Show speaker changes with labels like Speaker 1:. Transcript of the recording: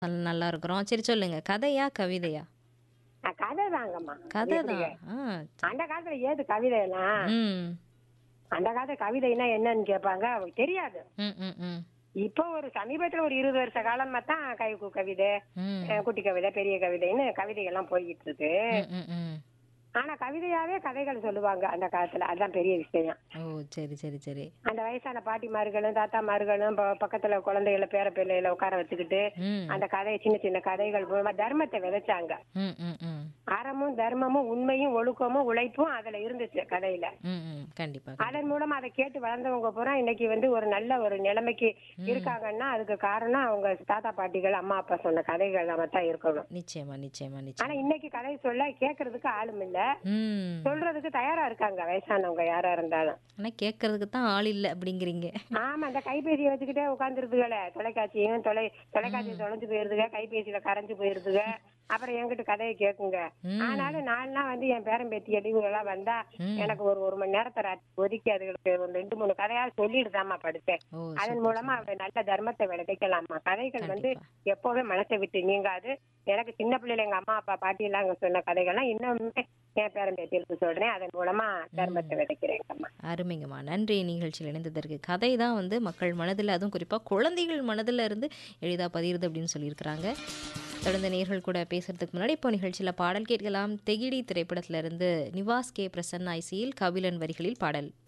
Speaker 1: நல் நல்லா இருக்கிறோம். சரி சொல்லுங்க. கதையா? கவிதையா?
Speaker 2: அ கதை தாங்கம்மா.
Speaker 1: கதை
Speaker 2: எப்படி?
Speaker 1: தான். ஆ.
Speaker 2: அந்த காலத்துல ஏது கவிதையெல்லாம்?
Speaker 1: ம்.
Speaker 2: அந்த காலத்துல கவிதைன்னா என்னன்னு கேட்பாங்க. அவங்களுக்கு தெரியாது.
Speaker 1: ம், ம், ம்.
Speaker 2: இப்போ ஒரு சமீபத்துல ஒரு 20 வருஷ காலமா தான் கைக்கு கவிதை,
Speaker 1: ம்.
Speaker 2: அ குட்டி கவிதை, பெரிய கவிதைன்னு கவிதைகள்லாம் போய்கிட்டு இருக்கு.
Speaker 1: ம், ம், ம்.
Speaker 2: ஆனா கவிதையாவே கதைகள் சொல்லுவாங்க அந்த காலத்துல. அதான் பெரிய விஷயம்.
Speaker 1: ஓ! சரி, சரி, சரி.
Speaker 2: அந்த வயசான பாட்டிமார்களும், தாத்தாமார்களும் ப பக்கத்துல குழந்தைகள, பேர பிள்ளைகள உட்கார வச்சுக்கிட்டு,
Speaker 1: ம்.
Speaker 2: அந்த கதை சின்ன சின்ன கதைகள் மூலமா தர்மத்தை விதைச்சாங்க.
Speaker 1: ம், ம், ம்.
Speaker 2: அறமும், தர்மமும், உண்மையும், ஒழுக்கமும், உழைப்பும் அதுல இருந்துச்சு கதையில.
Speaker 1: ம், ம். கண்டிப்பா. கண்டிப்பா.
Speaker 2: அதன் மூலமா அதை கேட்டு வளர்ந்தவங்க பூரா இன்னைக்கு வந்து ஒரு நல்ல ஒரு நிலைமைக்கு இருக்காங்கன்னா அதுக்கு காரணம் அவங்க தாத்தா பாட்டிகள் அம்மா அப்பா சொன்ன கதைகள் தான் இருக்கணும்
Speaker 1: நிச்சயமா, நிச்சயமா,
Speaker 2: ஆனா
Speaker 1: நிச்சயமா.
Speaker 2: இன்னைக்கு கதை சொல்ல கேட்கறதுக்கு ஆளும் இல்ல
Speaker 1: ம்.
Speaker 2: சொல்றதுக்கு தயாரா இருக்காங்க வயசானவங்க யாரா இருந்தாலும்
Speaker 1: ஆனா கேட்கறதுக்கு தான் ஆள் இல்ல அப்படிங்கிறீங்க.
Speaker 2: ஆமா அந்த கைபேசியை வச்சுக்கிட்டே உட்காந்துருதுகள தொலைக்காட்சியும் தொலை தொலைக்காட்சி தொலைஞ்சு போயிருதுக கைபேசியில கரைஞ்சு போயிருதுக அப்புறம் என்கிட்ட கதையை கேக்குங்க
Speaker 1: ம்.
Speaker 2: ஆனாலும் நான்லாம் வந்து என் பேரன் பேத்தி இவங்க எல்லாம் வந்தா
Speaker 1: ம்.
Speaker 2: எனக்கு ஒரு ஒரு மணி நேரத்தை ராத்திரி ஒதுக்கி அதுகளுக்கு ஒரு ரெண்டு மூணு கதையா சொல்லிடுதாம்மா படுத்தேன்
Speaker 1: ஓ!
Speaker 2: அதன்
Speaker 1: சூப்பர்,
Speaker 2: மூலமா சூப்பர். அவ நல்ல தர்மத்தை விளைவிக்கலாமா கதைகள் வந்து
Speaker 1: கண்டிப்பா.
Speaker 2: எப்பவுமே மனசை விட்டு நீங்காது எனக்கு சின்ன பிள்ளைல எங்க அம்மா அப்பா பாட்டி எல்லாம் அங்க சொன்ன கதைகள்லாம் இன்னுமே என் பேரன் பேத்திகளுக்கு சொல்றேன் அதன் மூலமா தர்மத்தை விதைக்கிறேங்கம்மா
Speaker 1: அருமைங்கம்மா. நன்றி நிகழ்ச்சியில் இணைந்ததற்கு. கதை தான் வந்து மக்கள் மனதில் அதுவும் குறிப்பா குழந்தைகள் மனதில இருந்து எளிதா பதியுது அப்படின்னு சொல்லியிருக்கிறாங்க. தொடர்ந்து நேயர்கள் கூட பேசுறதுக்கு முன்னாடி இப்போ நிகழ்ச்சியில பாடல் கேட்கலாம். தெகிடி திரைப்படத்திலிருந்து நிவாஸ் கே. பிரசன்னா இசையில் கபிலன் வரிகளில் பாடல்.